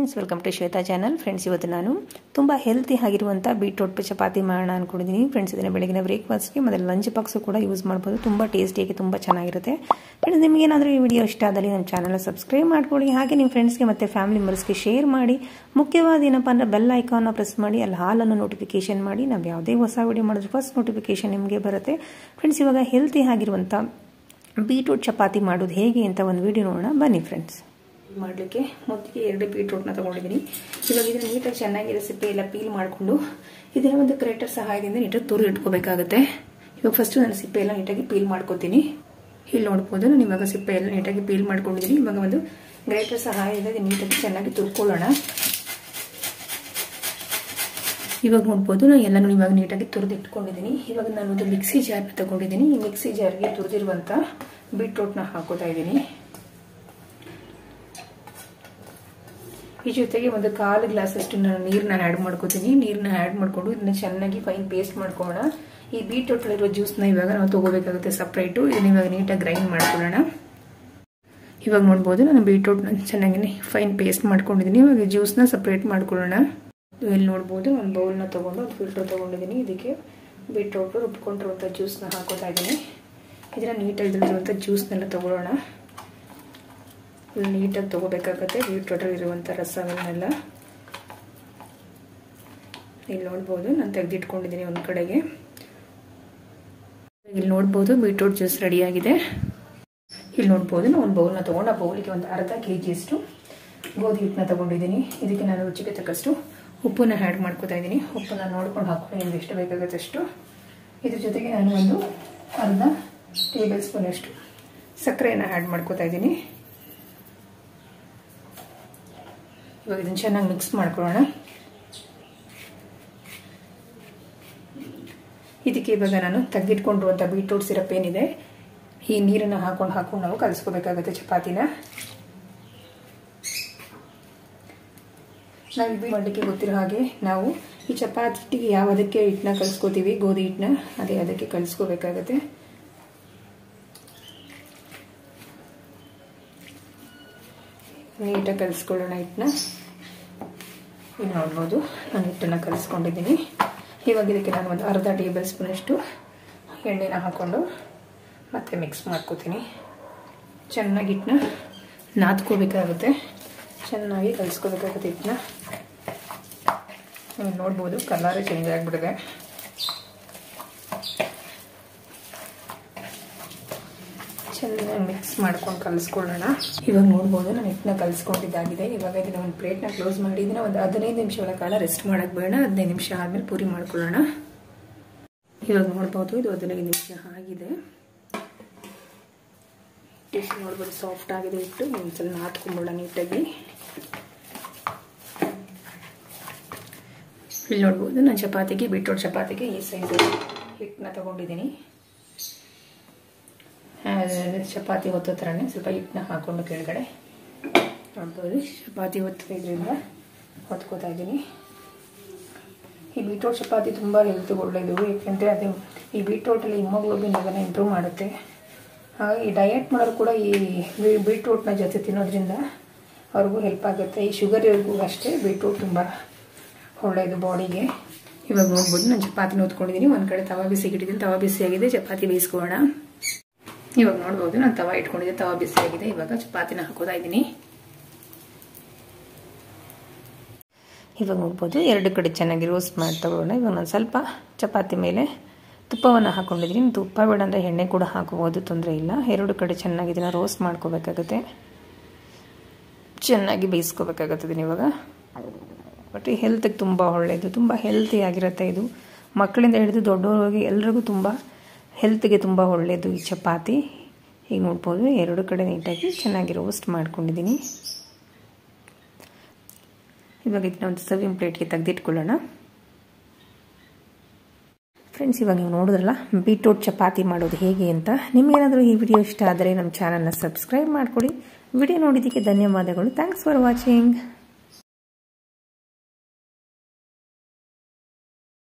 friends welcome to Shweta channel friends ಇವತ್ತು ನಾನು ತುಂಬ ಹೆಲ್ತಿ ಆಗಿರುವಂಥ ಬೀಟ್ರೋಟ್ ಚಪಾತಿ ಮಾಡೋಣ ಅಂದ್ಕೊಂಡಿದ್ದೀನಿ ಫ್ರೆಂಡ್ಸ್ ಇದನ್ನು ಬೆಳಗಿನ ಬ್ರೇಕ್ಫಾಸ್ಟ್ಗೆ ಮತ್ತು ಲಂಚ್ ಬಾಕ್ಸು ಕೂಡ ಯೂಸ್ ಮಾಡ್ಬೋದು ತುಂಬ ಟೇಸ್ಟಿಯಾಗಿ ತುಂಬ ಚೆನ್ನಾಗಿರುತ್ತೆ ಫ್ರೆಂಡ್ಸ್ ನಿಮಗೇನಾದರೂ ಈ ವಿಡಿಯೋ ಇಷ್ಟ ಆದಲ್ಲಿ ನಮ್ಮ ಚಾನಲ್ ಸಬ್ಸ್ಕ್ರೈಬ್ ಮಾಡ್ಕೊಳ್ಳಿ ಹಾಗೆ ನಿಮ್ಮ ಫ್ರೆಂಡ್ಸ್ಗೆ ಮತ್ತು ಫ್ಯಾಮಿಲಿ ಮೆಂಬರ್ಸ್ಗೆ ಶೇರ್ ಮಾಡಿ ಮುಖ್ಯವಾದ ಏನಪ್ಪ ಅಂದರೆ ಬೆಲ್ ಐಕಾನ್ನ ಪ್ರೆಸ್ ಮಾಡಿ ಅಲ್ಲಿ ಹಾಲನ್ನು ನೋಟಿಫಿಕೇಶನ್ ಮಾಡಿ ನಾವು ಯಾವುದೇ ಹೊಸ ವಿಡಿಯೋ ಮಾಡಿದ್ರೆ ಫಸ್ಟ್ ನೋಟಿಫಿಕೇಶನ್ ನಿಮಗೆ ಬರುತ್ತೆ ಫ್ರೆಂಡ್ಸ್ ಇವಾಗ ಹೆಲ್ತಿ ಆಗಿರುವಂಥ ಬೀಟ್ರೂಟ್ ಚಪಾತಿ ಮಾಡೋದು ಹೇಗೆ ಅಂತ ಒಂದು ವಿಡಿಯೋ ನೋಡೋಣ ಬನ್ನಿ ಫ್ರೆಂಡ್ಸ್ ಮಾಡಲಿಕ್ಕೆ ಮೊದಲಿಗೆ ಎರಡು ಬೀಟ್ರೂಟ್ನ ತೊಗೊಂಡಿದ್ದೀನಿ ಇವಾಗ ಇದನ್ನು ನೀಟಾಗಿ ಚೆನ್ನಾಗಿ ಸಿಪ್ಪೆ ಎಲ್ಲ ಪೀಲ್ ಮಾಡಿಕೊಂಡು ಇದನ್ನ ಒಂದು ಗ್ರೇಟರ್ ಸಹಾಯದಿಂದ ನೀಟಾಗಿ ತುರಿ ಇಟ್ಕೋಬೇಕಾಗುತ್ತೆ ಇವಾಗ ಫಸ್ಟು ನಾನು ಸಿಪ್ಪೆ ಎಲ್ಲ ನೀಟಾಗಿ ಪೀಲ್ ಮಾಡ್ಕೋತೀನಿ ಇಲ್ಲಿ ನೋಡ್ಬೋದು ನಾನು ಇವಾಗ ಸಿಪ್ಪೆ ಎಲ್ಲ ನೀಟಾಗಿ ಪೀಲ್ ಮಾಡ್ಕೊಂಡಿದ್ದೀನಿ ಇವಾಗ ಒಂದು ಗ್ರೇಟರ್ ಸಹಾಯದಿಂದ ನೀಟಾಗಿ ಚೆನ್ನಾಗಿ ತುರ್ಕೊಳ್ಳೋಣ ಇವಾಗ ನೋಡ್ಬೋದು ನಾನು ಎಲ್ಲನೂ ಇವಾಗ ನೀಟಾಗಿ ತುರಿದು ಇಟ್ಕೊಂಡಿದ್ದೀನಿ ಇವಾಗ ನಾನು ಒಂದು ಮಿಕ್ಸಿ ಜಾರ್ನ ತಗೊಂಡಿದ್ದೀನಿ ಈ ಮಿಕ್ಸಿ ಜಾರ್ಗೆ ತುರಿದಿರುವಂಥ ಬೀಟ್ರೂಟ್ನ ಹಾಕೋತಾ ಇದ್ದೀನಿ ಈ ಜೊತೆಗೆ ಒಂದು ಕಾಲು ಗ್ಲಾಸ್ ಅಷ್ಟು ನಾನು ನೀರನ್ನ ಆ್ಯಡ್ ಮಾಡ್ಕೋತೀನಿ ನೀರನ್ನ ಆ್ಯಡ್ ಮಾಡಿಕೊಂಡು ಇದನ್ನ ಚೆನ್ನಾಗಿ ಫೈನ್ ಪೇಸ್ಟ್ ಮಾಡ್ಕೊಳ್ಳೋಣ ಈ ಬೀಟ್ರೂಟ್ಲಿರುವ ಜ್ಯೂಸ್ನ ಇವಾಗ ನಾವು ತಗೋಬೇಕಾಗುತ್ತೆ ಸಪ್ರೇಟು ಇದನ್ನ ಇವಾಗ ನೀಟಾಗಿ ಗ್ರೈಂಡ್ ಮಾಡ್ಕೊಳ್ಳೋಣ ಇವಾಗ ನೋಡ್ಬೋದು ನಾನು ಬೀಟ್ರೂಟ್ನ ಚೆನ್ನಾಗಿ ಫೈನ್ ಪೇಸ್ಟ್ ಮಾಡ್ಕೊಂಡಿದ್ದೀನಿ ಇವಾಗ ಜ್ಯೂಸ್ನ ಸಪ್ರೇಟ್ ಮಾಡ್ಕೊಳ್ಳೋಣ ಇಲ್ಲಿ ನೋಡ್ಬೋದು ಒಂದು ಬೌಲ್ನ ತೊಗೊಂಡು ಒಂದು ಫಿಲ್ಟರ್ ತೊಗೊಂಡಿದ್ದೀನಿ ಇದಕ್ಕೆ ಬೀಟ್ರೂಟು ರುಬ್ಕೊಂಡಿರುವಂಥ ಜ್ಯೂಸ್ನ ಹಾಕೋತಾ ಇದ್ದೀನಿ ಇದನ್ನು ನೀಟಾಗಿ ಇದ್ರಲ್ಲಿರುವಂಥ ಜ್ಯೂಸ್ನೆಲ್ಲ ತೊಗೊಳ್ಳೋಣ ಇಲ್ಲಿ ನೀಟಾಗಿ ತೊಗೋಬೇಕಾಗತ್ತೆ ಬೀಟ್ರೂಟಲ್ಲಿ ಇರುವಂಥ ರಸವನ್ನೆಲ್ಲ ಇಲ್ಲಿ ನೋಡ್ಬೋದು ನಾನು ತೆಗೆದಿಟ್ಕೊಂಡಿದ್ದೀನಿ ಒಂದು ಕಡೆಗೆ ಇಲ್ಲಿ ನೋಡ್ಬೋದು ಬೀಟ್ರೂಟ್ ಜ್ಯೂಸ್ ರೆಡಿಯಾಗಿದೆ ಇಲ್ಲಿ ನೋಡ್ಬೋದು ನಾನು ಒಂದು ಬೌಲ್ನ ತೊಗೊಂಡು ಆ ಬೌಲಿಗೆ ಒಂದು ಅರ್ಧ ಕೆ ಜಿಯಷ್ಟು ಗೋಧಿ ಹಿಟ್ಟನ್ನ ತೊಗೊಂಡಿದ್ದೀನಿ ಇದಕ್ಕೆ ನಾನು ರುಚಿಗೆ ತಕ್ಕಷ್ಟು ಉಪ್ಪನ್ನ ಆ್ಯಡ್ ಮಾಡ್ಕೋತಾ ಇದ್ದೀನಿ ಉಪ್ಪನ್ನ ನೋಡ್ಕೊಂಡು ಹಾಕೊಂಡು ನಿಮ್ಗೆ ಎಷ್ಟು ಬೇಕಾಗುತ್ತೆ ಅಷ್ಟು ಇದ್ರ ಜೊತೆಗೆ ನಾನು ಒಂದು ಅರ್ಧ ಟೇಬಲ್ ಸ್ಪೂನ್ ಅಷ್ಟು ಸಕ್ಕರೆಯನ್ನು ಆ್ಯಡ್ ಮಾಡ್ಕೋತಾ ಇದ್ದೀನಿ ಇವಾಗ ಇದನ್ನು ಚೆನ್ನಾಗಿ ಮಿಕ್ಸ್ ಮಾಡ್ಕೊಳ್ಳೋಣ ಇದಕ್ಕೆ ಇವಾಗ ನಾನು ತೆಗೆದಿಟ್ಕೊಂಡಿರುವಂಥ ಬೀಟ್ರೂಟ್ ಸಿರಪ್ ಏನಿದೆ ಈ ನೀರನ್ನು ಹಾಕೊಂಡು ಹಾಕೊಂಡು ನಾವು ಕಲಿಸ್ಕೋಬೇಕಾಗುತ್ತೆ ಚಪಾತಿನ ನಾವು ಇದು ಮಾಡಲಿಕ್ಕೆ ಗೊತ್ತಿರೋ ಹಾಗೆ ನಾವು ಈ ಚಪಾತಿ ಹಿಟ್ಟಿಗೆ ಯಾವುದಕ್ಕೆ ಹಿಟ್ಟನ್ನ ಕಲಿಸ್ಕೋತೀವಿ ಗೋಧಿ ಹಿಟ್ಟನ್ನ ಅದೇ ಅದಕ್ಕೆ ಕಲಿಸ್ಕೋಬೇಕಾಗತ್ತೆ ನೀಟಾಗಿ ಕಲಿಸ್ಕೊಳ್ಳೋಣ ಹಿಟ್ಟನ್ನ ಇಲ್ಲಿ ನೋಡ್ಬೋದು ನಾನು ಹಿಟ್ಟನ್ನು ಕಲಿಸ್ಕೊಂಡಿದ್ದೀನಿ ಇವಾಗ ಇದಕ್ಕೆ ನಾನು ಒಂದು ಅರ್ಧ ಟೇಬಲ್ ಸ್ಪೂನಷ್ಟು ಎಣ್ಣೆನ ಹಾಕ್ಕೊಂಡು ಮತ್ತೆ ಮಿಕ್ಸ್ ಮಾಡ್ಕೋತೀನಿ ಚೆನ್ನಾಗಿ ಹಿಟ್ಟನ್ನ ನಾದ್ಕೋಬೇಕಾಗುತ್ತೆ ಚೆನ್ನಾಗಿ ಕಲಿಸ್ಕೋಬೇಕಾಗುತ್ತೆ ಹಿಟ್ಟನ್ನ ನೀವು ನೋಡ್ಬೋದು ಕಲರೇ ಚೇಂಜ್ ಆಗಿಬಿಟ್ಟಿದೆ ಚೆನ್ನಾಗಿ ಮಿಕ್ಸ್ ಮಾಡ್ಕೊಂಡು ಕಲಿಸ್ಕೊಳ್ಳೋಣ ಇವಾಗ ನೋಡ್ಬೋದು ನಾನು ಹಿಟ್ಟನ್ನ ಕಲಿಸ್ಕೊಂಡಿದ್ದಾಗಿದೆ ಇವಾಗ ಇದನ್ನ ಒಂದು ಪ್ಲೇಟ್ನ ಕ್ಲೋಸ್ ಮಾಡಿ ಇದನ್ನ ಒಂದು ಹದಿನೈದು ನಿಮಿಷಗಳ ಕಾಲ ರೆಸ್ಟ್ ಮಾಡೋಕ್ಕೆ ಬೇಡ ಹದಿನೈದು ನಿಮಿಷ ಆದಮೇಲೆ ಪೂರಿ ಮಾಡ್ಕೊಳ್ಳೋಣ ಇವಾಗ ನೋಡ್ಬೋದು ಇದು ಹದಿನೈದು ನಿಮಿಷ ಆಗಿದೆ ಹಿಟ್ಟು ನೋಡ್ಬೋದು ಸಾಫ್ಟ್ ಆಗಿದೆ ಹಿಟ್ಟು ಒಂದ್ಸಲ ನಾದ್ಕೊಂಬಿಡೋಣ ನೀಟಾಗಿ ಇಲ್ಲಿ ನೋಡ್ಬೋದು ನಾನು ಚಪಾತಿಗೆ ಬೀಟ್ರೋಟ್ ಚಪಾತಿಗೆ ಈ ಸೈಜ್ ಹಿಟ್ಟನ್ನ ತಗೊಂಡಿದ್ದೀನಿ ಚಪಾತಿ ಒತ್ತೋ ಥರನೇ ಸ್ವಲ್ಪ ಹಿಟ್ಟನ್ನ ಹಾಕೊಂಡು ಕೆಳಗಡೆ ನೋಡ್ಬೋದು ಚಪಾತಿ ಒತ್ತಿದ್ರಿಂದ ಹೊತ್ಕೋತಾ ಇದ್ದೀನಿ ಈ ಬೀಟ್ರೋಟ್ ಚಪಾತಿ ತುಂಬ ಹೆಲ್ತ್ಗೆ ಒಳ್ಳೆಯದು ಏಕೆಂದರೆ ಅದೇ ಈ ಬೀಟ್ರೋಟಲ್ಲಿ ಹಿಮೋಗ್ಲೋಬಿನ್ ಅದನ್ನು ಇಂಪ್ರೂವ್ ಮಾಡುತ್ತೆ ಹಾಗೆ ಈ ಡಯಟ್ ಮಾಡೋರು ಕೂಡ ಈ ಬೀಟ್ರೂಟ್ನ ಜೊತೆ ತಿನ್ನೋದ್ರಿಂದ ಅವ್ರಿಗೂ ಹೆಲ್ಪ್ ಆಗುತ್ತೆ ಈ ಶುಗರ್ ಇವ್ರಿಗೂ ಅಷ್ಟೇ ಬೀಟ್ರೂಟ್ ತುಂಬ ಒಳ್ಳೆಯದು ಬಾಡಿಗೆ ಇವಾಗ ನೋಡ್ಬೋದು ನಾನು ಚಪಾತಿನ ಹೊತ್ಕೊಂಡಿದ್ದೀನಿ ಒಂದು ಕಡೆ ತವಾ ಬಿಸಿಗೆ ಇಟ್ಟಿದ್ದೀನಿ ತವಾ ಬಿಸಿಯಾಗಿದೆ ಚಪಾತಿ ಬೇಯಿಸ್ಕೊಳ್ಳೋಣ ಇವಾಗ ನೋಡ್ಬೋದು ನಾನು ತವಾ ಇಟ್ಕೊಂಡಿದ್ದೆ ತವಾ ಬಿಸಿಯಾಗಿದೆ ಇವಾಗ ಚಪಾತಿನ ಹಾಕೋತಾ ಇದ್ದೀನಿ ಇವಾಗ ನೋಡ್ಬೋದು ಎರಡು ಕಡೆ ಚೆನ್ನಾಗಿ ರೋಸ್ಟ್ ಮಾಡಿ ತಗೊಳ್ಳೋಣ ಇವಾಗ ನಾನು ಸ್ವಲ್ಪ ಚಪಾತಿ ಮೇಲೆ ತುಪ್ಪವನ್ನು ಹಾಕ್ಕೊಂಡಿದ್ದೀನಿ ತುಪ್ಪ ಬೇಡ ಅಂದರೆ ಎಣ್ಣೆ ಕೂಡ ಹಾಕೋಬೋದು ತೊಂದರೆ ಇಲ್ಲ ಎರಡು ಕಡೆ ಚೆನ್ನಾಗಿ ಇದನ್ನು ರೋಸ್ಟ್ ಮಾಡ್ಕೋಬೇಕಾಗುತ್ತೆ ಚೆನ್ನಾಗಿ ಬೇಯಿಸ್ಕೋಬೇಕಾಗುತ್ತೆ ಇದನ್ನ ಇವಾಗ ಬಟ್ ಈ ಹೆಲ್ತಿಗೆ ತುಂಬ ಒಳ್ಳೆಯದು ತುಂಬ ಹೆಲ್ತಿ ಆಗಿರುತ್ತೆ ಇದು ಮಕ್ಕಳಿಂದ ಹಿಡಿದು ದೊಡ್ಡವರಿಗೆ ಎಲ್ರಿಗೂ ತುಂಬ ಹೆಲ್ತ್ಗೆ ತುಂಬ ಒಳ್ಳೆಯದು ಈ ಚಪಾತಿ ಈಗ ನೋಡ್ಬೋದು ಎರಡು ಕಡೆ ನೀಟಾಗಿ ಚೆನ್ನಾಗಿ ರೋಸ್ಟ್ ಮಾಡ್ಕೊಂಡಿದ್ದೀನಿ ಇವಾಗ ಇದನ್ನ ಒಂದು ಸರ್ವಿಂಗ್ ಪ್ಲೇಟ್ಗೆ ತೆಗೆದಿಟ್ಕೊಳ್ಳೋಣ ಫ್ರೆಂಡ್ಸ್ ಇವಾಗ ನೀವು ನೋಡಿದ್ರಲ್ಲ ಬೀಟ್ರೂಟ್ ಚಪಾತಿ ಮಾಡೋದು ಹೇಗೆ ಅಂತ ನಿಮಗೇನಾದರೂ ಈ ವಿಡಿಯೋ ಇಷ್ಟ ಆದರೆ ನಮ್ಮ ಚಾನಲ್ನ ಸಬ್ಸ್ಕ್ರೈಬ್ ಮಾಡಿಕೊಡಿ ವಿಡಿಯೋ ನೋಡಿದ್ದಕ್ಕೆ ಧನ್ಯವಾದಗಳು ಥ್ಯಾಂಕ್ಸ್ ಫಾರ್ ವಾಚಿಂಗ್